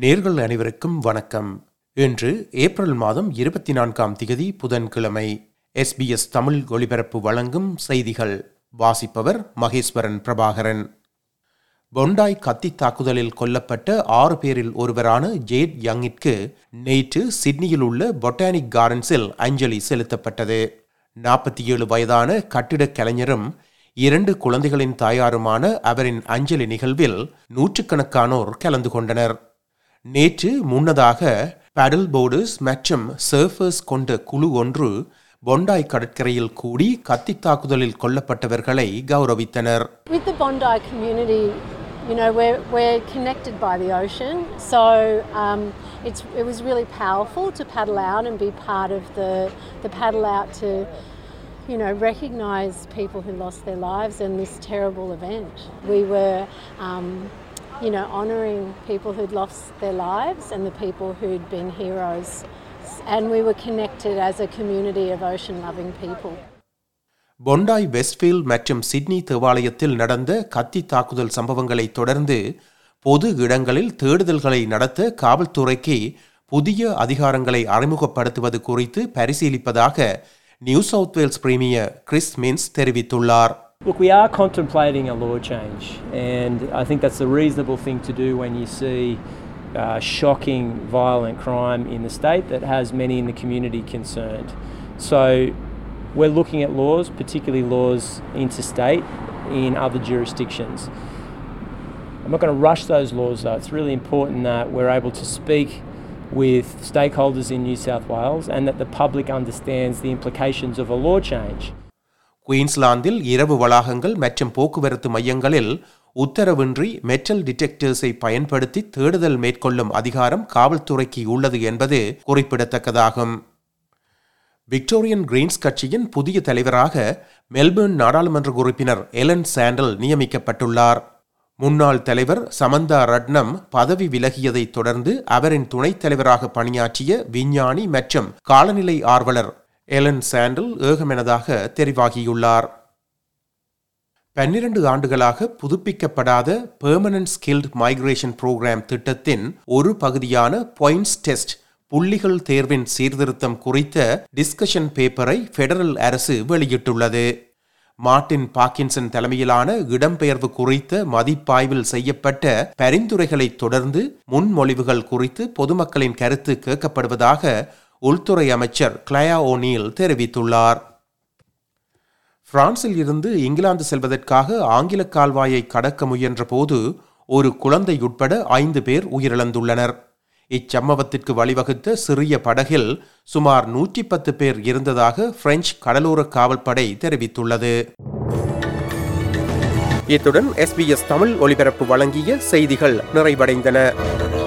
நேர்கள் அனைவருக்கும் வணக்கம் இன்று ஏப்ரல் மாதம் இருபத்தி நான்காம் திகதி புதன்கிழமை எஸ்பிஎஸ் தமிழ் ஒலிபரப்பு வழங்கும் செய்திகள் வாசிப்பவர் மகேஸ்வரன் பிரபாகரன் பொண்டாய் கத்தி தாக்குதலில் கொல்லப்பட்ட ஆறு பேரில் ஒருவரான ஜேட் யங்கிற்கு நேற்று சிட்னியில் உள்ள பொட்டானிக் கார்டன்ஸில் அஞ்சலி செலுத்தப்பட்டது நாற்பத்தி ஏழு வயதான கட்டிடக் கலைஞரும் இரண்டு குழந்தைகளின் தாயாருமான அவரின் அஞ்சலி நிகழ்வில் நூற்றுக்கணக்கானோர் கலந்து கொண்டனர் நேற்று முன்னதாக பேடல் போர்டர்ஸ் மற்றும் சர்ஃபர்ஸ் கொண்ட குழு ஒன்று பொண்டாய் கடற்கரையில் கூடி கத்தி தாக்குதலில் கொல்லப்பட்டவர்களை கௌரவித்தனர் With the Bondi community, you know, we're, we're connected by the ocean, so um, it's, it was really powerful to paddle out and be part of the, the paddle out to, you know, recognise people who lost their lives in this terrible event. We were, um, you know, honouring people who'd lost their lives and the people who'd been heroes, and we were connected as a community of ocean-loving people. Bondi Westfield மற்றும் Sydney தேவாலயத்தில் நடந்த கத்தி தாக்குதல் சம்பவங்களை தொடர்ந்து பொது இடங்களில் தேடுதல்களை நடத்த காவல்துறைக்கு புதிய அதிகாரங்களை அறிமுகப்படுத்துவது குறித்து பரிசீலிப்பதாக New South Wales premier Chris Minns தெரிவித்துள்ளார் Look, we are contemplating a law change, and I think that's a reasonable thing to do when you see uh, shocking violent crime in the state that has many in the community concerned. So, we're looking at laws, particularly laws interstate in other jurisdictions. I'm not going to rush those laws though. It's really important that we're able to speak with stakeholders in New South Wales and that the public understands the implications of a law change. குயின்ஸ்லாந்தில் இரவு வளாகங்கள் மற்றும் போக்குவரத்து மையங்களில் உத்தரவின்றி metal டிடெக்டர்ஸை பயன்படுத்தி தேடுதல் மேற்கொள்ளும் அதிகாரம் காவல்துறைக்கு உள்ளது என்பது குறிப்பிடத்தக்கதாகும் விக்டோரியன் கிரீன்ஸ் கட்சியின் புதிய தலைவராக மெல்பர்ன் நாடாளுமன்ற உறுப்பினர் எலன் சாண்டல் நியமிக்கப்பட்டுள்ளார் முன்னாள் தலைவர் சமந்தா ரட்னம் பதவி விலகியதைத் தொடர்ந்து அவரின் துணைத் தலைவராக பணியாற்றிய விஞ்ஞானி மற்றும் காலநிலை ஆர்வலர் எலன் சாண்டல் ஏகமெனதாக தெரிவாகியுள்ளார் பன்னிரண்டு ஆண்டுகளாக புதுப்பிக்கப்படாத பெர்மனன்ட் ஸ்கில்ட் மைக்ரேஷன் புரோகிராம் திட்டத்தின் ஒரு பகுதியான பாயிண்ட்ஸ் டெஸ்ட் புள்ளிகள் தேர்வின் சீர்திருத்தம் குறித்த டிஸ்கஷன் பேப்பரை பெடரல் அரசு வெளியிட்டுள்ளது மார்டின் பாக்கின்சன் தலைமையிலான இடம்பெயர்வு குறித்த மதிப்பாய்வில் செய்யப்பட்ட பரிந்துரைகளை தொடர்ந்து முன்மொழிவுகள் குறித்து பொதுமக்களின் கருத்து கேட்கப்படுவதாக உள்துறை அமைச்சர் கிளயா ஓனில் தெரிவித்துள்ளார் பிரான்சில் இருந்து இங்கிலாந்து செல்வதற்காக ஆங்கில கால்வாயை கடக்க முயன்ற போது ஒரு குழந்தை உட்பட ஐந்து பேர் உயிரிழந்துள்ளனர் இச்சம்பவத்திற்கு வழிவகுத்த சிறிய படகில் சுமார் நூற்றி பத்து பேர் இருந்ததாக பிரெஞ்சு கடலோர காவல்படை தெரிவித்துள்ளது இத்துடன் எஸ்பிஎஸ் தமிழ் ஒலிபரப்பு வழங்கிய செய்திகள் நிறைவடைந்தன